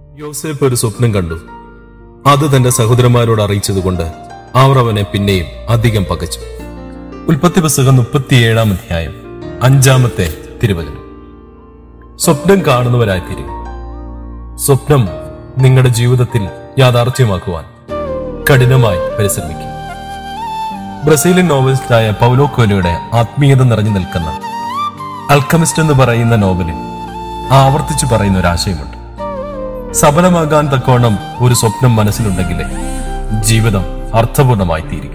യോസേഫ് ഒരു സ്വപ്നം കണ്ടു അത് തന്റെ സഹോദരന്മാരോട് അറിയിച്ചതുകൊണ്ട് അവർ അവനെ പിന്നെയും അധികം പകച്ചു ഉൽപ്പത്തി പുസ്തകം മുപ്പത്തിയേഴാം അധ്യായം അഞ്ചാമത്തെ തിരുവചനം സ്വപ്നം കാണുന്നവരായി തീരുക സ്വപ്നം നിങ്ങളുടെ ജീവിതത്തിൽ യാഥാർത്ഥ്യമാക്കുവാൻ കഠിനമായി പരിശ്രമിക്കും ബ്രസീലിയൻ നോവലിസ്റ്റായ പൗലോ കോലോയുടെ ആത്മീയത നിറഞ്ഞു നിൽക്കുന്ന അൽക്കമിസ്റ്റ് എന്ന് പറയുന്ന നോവലിൽ ആവർത്തിച്ചു പറയുന്ന ഒരു ആശയമുണ്ട് സഫലമാകാൻ തക്കോണം ഒരു സ്വപ്നം മനസ്സിലുണ്ടെങ്കിലേ ജീവിതം അർത്ഥപൂർണമായി തീരും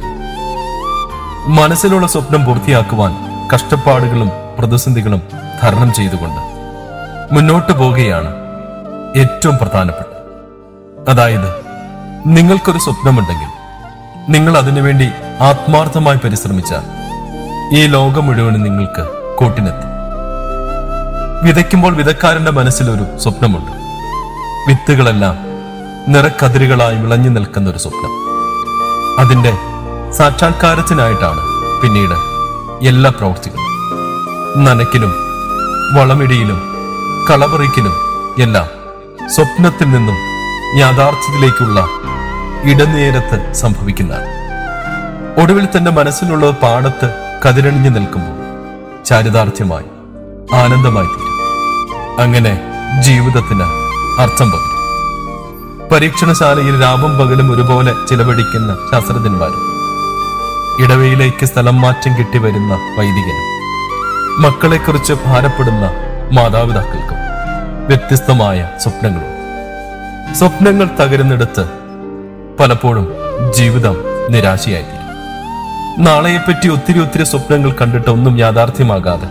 മനസ്സിലുള്ള സ്വപ്നം പൂർത്തിയാക്കുവാൻ കഷ്ടപ്പാടുകളും പ്രതിസന്ധികളും തരണം ചെയ്തുകൊണ്ട് മുന്നോട്ട് പോവുകയാണ് ഏറ്റവും പ്രധാനപ്പെട്ടത് അതായത് നിങ്ങൾക്കൊരു സ്വപ്നമുണ്ടെങ്കിൽ നിങ്ങൾ അതിനുവേണ്ടി ആത്മാർത്ഥമായി പരിശ്രമിച്ചാൽ ഈ ലോകം മുഴുവനും നിങ്ങൾക്ക് കൂട്ടിനെത്തും വിതയ്ക്കുമ്പോൾ വിതക്കാരന്റെ മനസ്സിലൊരു സ്വപ്നമുണ്ട് വിത്തുകളെല്ലാം നിറക്കതിരുകളായി വിളഞ്ഞു നിൽക്കുന്ന ഒരു സ്വപ്നം അതിന്റെ സാക്ഷാത്കാരത്തിനായിട്ടാണ് പിന്നീട് എല്ലാ പ്രവൃത്തികളും നനയ്ക്കലും വളമിടിയിലും കളപറിക്കലും എല്ലാം സ്വപ്നത്തിൽ നിന്നും യാഥാർത്ഥ്യത്തിലേക്കുള്ള ഇടനേരത്ത് സംഭവിക്കുന്നതാണ് ഒടുവിൽ തന്റെ മനസ്സിലുള്ള പാടത്ത് കതിരണിഞ്ഞു നിൽക്കുമ്പോൾ ചാരിതാർത്ഥ്യമായി ആനന്ദമായി തീരും അങ്ങനെ ജീവിതത്തിന് അർത്ഥം പകരും പരീക്ഷണശാലയിൽ രാവും പകലും ഒരുപോലെ ചിലവഴിക്കുന്ന ശാസ്ത്രജ്ഞന്മാരും ഇടവയിലേക്ക് സ്ഥലം മാറ്റം കിട്ടി വരുന്ന വൈദികനും മക്കളെക്കുറിച്ച് ഭാരപ്പെടുന്ന മാതാപിതാക്കൾക്കും വ്യത്യസ്തമായ സ്വപ്നങ്ങളുണ്ട് സ്വപ്നങ്ങൾ തകരുന്നിടത്ത് പലപ്പോഴും ജീവിതം നിരാശയായിത്തീരും നാളെയെപ്പറ്റി ഒത്തിരി ഒത്തിരി സ്വപ്നങ്ങൾ കണ്ടിട്ട് ഒന്നും യാഥാർത്ഥ്യമാകാതെ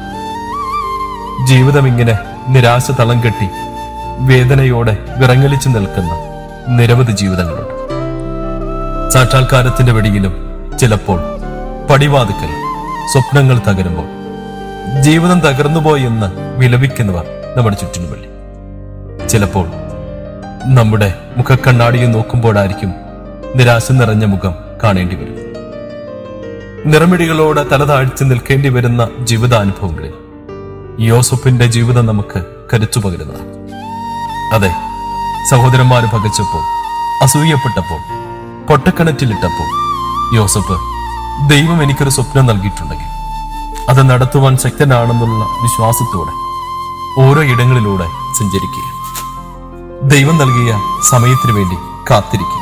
ജീവിതം ഇങ്ങനെ നിരാശ തളം കെട്ടി വേദനയോടെ വിറങ്ങലിച്ചു നിൽക്കുന്ന നിരവധി ജീവിതങ്ങളുണ്ട് സാക്ഷാത്കാരത്തിന്റെ വെടിയിലും ചിലപ്പോൾ പടിവാതുക്കൽ സ്വപ്നങ്ങൾ തകരുമ്പോൾ ജീവിതം തകർന്നുപോയി എന്ന് വിലപിക്കുന്നവർ നമ്മുടെ ചുറ്റിനുമല്ലേ ചിലപ്പോൾ നമ്മുടെ മുഖക്കണ്ണാടിയെ നോക്കുമ്പോഴായിരിക്കും നിരാശ നിറഞ്ഞ മുഖം കാണേണ്ടി വരും നിറമിടികളോടെ തലതാഴ്ച നിൽക്കേണ്ടി വരുന്ന ജീവിതാനുഭവങ്ങളിൽ യോസഫിന്റെ ജീവിതം നമുക്ക് കരുത്തു പകരുന്നതാണ് അതെ സഹോദരന്മാര് പകച്ചപ്പോൾ അസൂയപ്പെട്ടപ്പോൾ പൊട്ടക്കിണറ്റിലിട്ടപ്പോൾ യോസഫ് ദൈവം എനിക്കൊരു സ്വപ്നം നൽകിയിട്ടുണ്ടെങ്കിൽ അത് നടത്തുവാൻ ശക്തനാണെന്നുള്ള വിശ്വാസത്തോടെ ഓരോ ഇടങ്ങളിലൂടെ സഞ്ചരിക്കുക ദൈവം നൽകിയ സമയത്തിനു വേണ്ടി കാത്തിരിക്കുക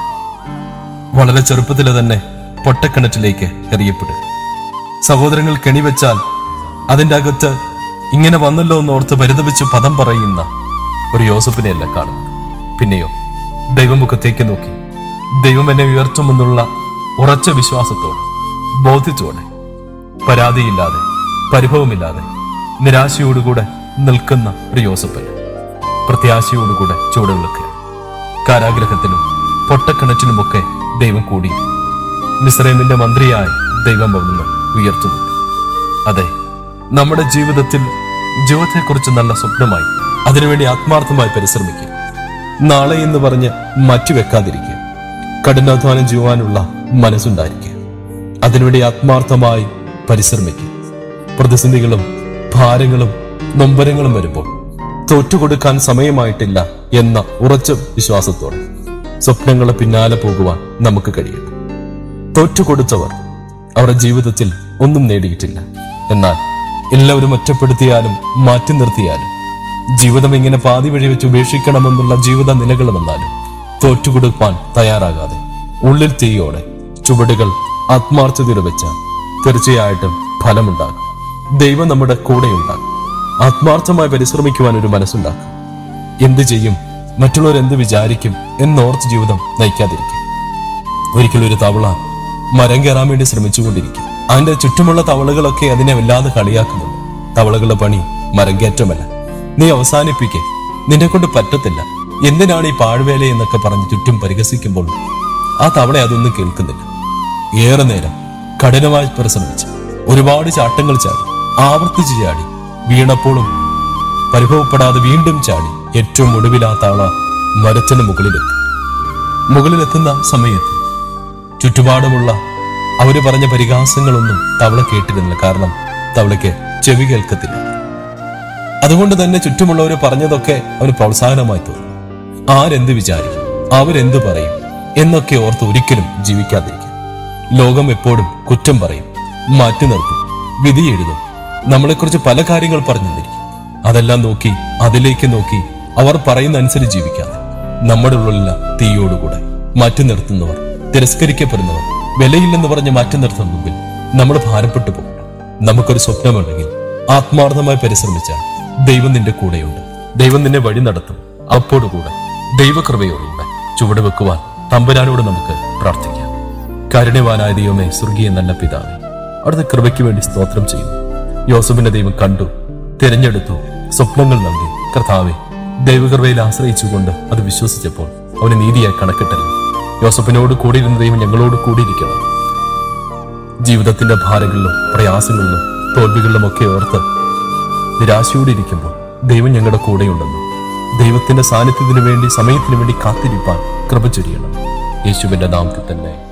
വളരെ ചെറുപ്പത്തിൽ തന്നെ പൊട്ടക്കിണറ്റിലേക്ക് എറിയപ്പെടുക സഹോദരങ്ങൾ കെണിവെച്ചാൽ അതിന്റെ അകത്ത് ഇങ്ങനെ വന്നല്ലോ എന്നോർത്ത് പരിതപിച്ച് പദം പറയുന്ന ഒരു യോസഫിനെയല്ല കാണുന്നത് പിന്നെയോ ദൈവമുഖത്തേക്ക് നോക്കി ദൈവം എന്നെ ഉയർത്തുമെന്നുള്ള ഉറച്ച വിശ്വാസത്തോടെ ബോധ്യത്തോടെ പരാതിയില്ലാതെ പരിഭവമില്ലാതെ നിരാശയോടുകൂടെ നിൽക്കുന്ന ഒരു യോസഫന് പ്രത്യാശയോടുകൂടെ ചുവട് വിളിക്കുക കാരാഗ്രഹത്തിലും പൊട്ടക്കിണറ്റിലുമൊക്കെ ദൈവം കൂടി മിസ്രൈമിന്റെ മന്ത്രിയായി ദൈവം അവിടുന്ന് ഉയർത്തുന്നു അതെ നമ്മുടെ ജീവിതത്തിൽ ജീവിതത്തെക്കുറിച്ച് നല്ല സ്വപ്നമായി അതിനുവേണ്ടി ആത്മാർത്ഥമായി പരിശ്രമിക്കുക നാളെ എന്ന് പറഞ്ഞ് മാറ്റിവെക്കാതിരിക്കുക കഠിനാധ്വാനം ചെയ്യുവാനുള്ള മനസ്സുണ്ടായിരിക്കുക അതിനുവേണ്ടി ആത്മാർത്ഥമായി പരിശ്രമിക്കുക പ്രതിസന്ധികളും ഭാരങ്ങളും നൊമ്പരങ്ങളും വരുമ്പോൾ തോറ്റുകൊടുക്കാൻ സമയമായിട്ടില്ല എന്ന ഉറച്ച വിശ്വാസത്തോടെ സ്വപ്നങ്ങളെ പിന്നാലെ പോകുവാൻ നമുക്ക് കഴിയും തോറ്റുകൊടുത്തവർ അവരുടെ ജീവിതത്തിൽ ഒന്നും നേടിയിട്ടില്ല എന്നാൽ എല്ലാവരും ഒറ്റപ്പെടുത്തിയാലും മാറ്റി നിർത്തിയാലും ജീവിതം ഇങ്ങനെ പാതി വഴി വെച്ച് ഉപേക്ഷിക്കണമെന്നുള്ള ജീവിത നിലകൾ വന്നാലും തോറ്റുകൊടുക്കാൻ തയ്യാറാകാതെ ഉള്ളിൽ തീയോടെ ചുവടുകൾ ആത്മാർത്ഥതയോടെ വെച്ചാൽ തീർച്ചയായിട്ടും ഫലമുണ്ടാകും ദൈവം നമ്മുടെ കൂടെയുണ്ടാകും ആത്മാർത്ഥമായി പരിശ്രമിക്കുവാൻ ഒരു മനസ്സുണ്ടാക്കും എന്ത് ചെയ്യും മറ്റുള്ളവർ എന്ത് വിചാരിക്കും എന്നോർത്ത് ജീവിതം നയിക്കാതിരിക്കും ഒരിക്കലും ഒരു തവള മരം കയറാൻ വേണ്ടി ശ്രമിച്ചുകൊണ്ടിരിക്കും അതിന്റെ ചുറ്റുമുള്ള തവളകളൊക്കെ അതിനെ വല്ലാതെ കളിയാക്കുന്നുണ്ട് തവളകളുടെ പണി മരം കയറ്റമല്ല നീ അവസാനിപ്പിക്കെ നിന്നെ കൊണ്ട് പറ്റത്തില്ല എന്തിനാണ് ഈ പാഴ്വേല എന്നൊക്കെ പറഞ്ഞ് ചുറ്റും പരിഹസിക്കുമ്പോൾ ആ തവള അതൊന്നും കേൾക്കുന്നില്ല ഏറെ നേരം കഠിനമായി പരിശ്രമിച്ച് ഒരുപാട് ചാട്ടങ്ങൾ ചാടി ആവർത്തിച്ച് ചാടി വീണപ്പോഴും പരിഭവപ്പെടാതെ വീണ്ടും ചാടി ഏറ്റവും ഒടുവിൽ ആ തവള മരത്തിന് മുകളിലെത്തി മുകളിലെത്തുന്ന സമയത്ത് ചുറ്റുപാടുമുള്ള അവര് പറഞ്ഞ പരിഹാസങ്ങളൊന്നും തവള കേട്ടിരുന്നില്ല കാരണം തവളയ്ക്ക് ചെവി കേൾക്കത്തില്ല അതുകൊണ്ട് തന്നെ ചുറ്റുമുള്ളവർ പറഞ്ഞതൊക്കെ അവന് പ്രോത്സാഹനമായി തോന്നി ആരെന്ത് വിചാരിക്കും അവരെന്ത് പറയും എന്നൊക്കെ ഓർത്ത് ഒരിക്കലും ജീവിക്കാതിരിക്കും ലോകം എപ്പോഴും കുറ്റം പറയും മാറ്റി നിർത്തും വിധി എഴുതും നമ്മളെക്കുറിച്ച് പല കാര്യങ്ങൾ പറഞ്ഞു തന്നിരിക്കും അതെല്ലാം നോക്കി അതിലേക്ക് നോക്കി അവർ പറയുന്ന അനുസരിച്ച് ജീവിക്കാതെ നമ്മുടെ ഉള്ളിലുള്ള തീയോടുകൂടെ മാറ്റി നിർത്തുന്നവർ തിരസ്കരിക്കപ്പെടുന്നവർ വിലയില്ലെന്ന് പറഞ്ഞ് മാറ്റി നിർത്തുന്ന മുമ്പിൽ നമ്മൾ ഭാരപ്പെട്ടു പോകും നമുക്കൊരു സ്വപ്നമുണ്ടെങ്കിൽ ആത്മാർത്ഥമായി പരിശ്രമിച്ചാൽ ദൈവം നിന്റെ കൂടെയുണ്ട് ദൈവം നിന്നെ വഴി നടത്തും അപ്പോടുകൂടെ ദൈവകൃപയോടുകൂടെ ചുവട് വെക്കുവാൻ തമ്പുരാനോട് നമുക്ക് പ്രാർത്ഥിക്കാം കരുണവാനായ ദൈവമേ സ്വർഗീയ നല്ല പിതാവേ അവിടുത്തെ കൃപയ്ക്ക് വേണ്ടി സ്തോത്രം ചെയ്യുന്നു യോസഫിന്റെ ദൈവം കണ്ടു തിരഞ്ഞെടുത്തു സ്വപ്നങ്ങൾ നൽകി കർത്താവെ ദൈവകൃപയിൽ ആശ്രയിച്ചുകൊണ്ട് അത് വിശ്വസിച്ചപ്പോൾ അവന് നീതിയായി കണക്കിട്ടല്ലോ യോസഫിനോട് കൂടിയിരുന്ന ദൈവം ഞങ്ങളോട് കൂടിയിരിക്കണം ജീവിതത്തിന്റെ ഭാരങ്ങളിലും പ്രയാസങ്ങളിലും തോൽവികളിലും ഒക്കെ ഓർത്ത് നിരാശയോടെ ഇരിക്കുമ്പോൾ ദൈവം ഞങ്ങളുടെ കൂടെയുണ്ടെന്നും ദൈവത്തിന്റെ സാന്നിധ്യത്തിന് വേണ്ടി സമയത്തിന് വേണ്ടി കാത്തിരിപ്പാൻ കൃപ ചൊരിയണം യേശുവിന്റെ നാമത്തിൽ തന്നെ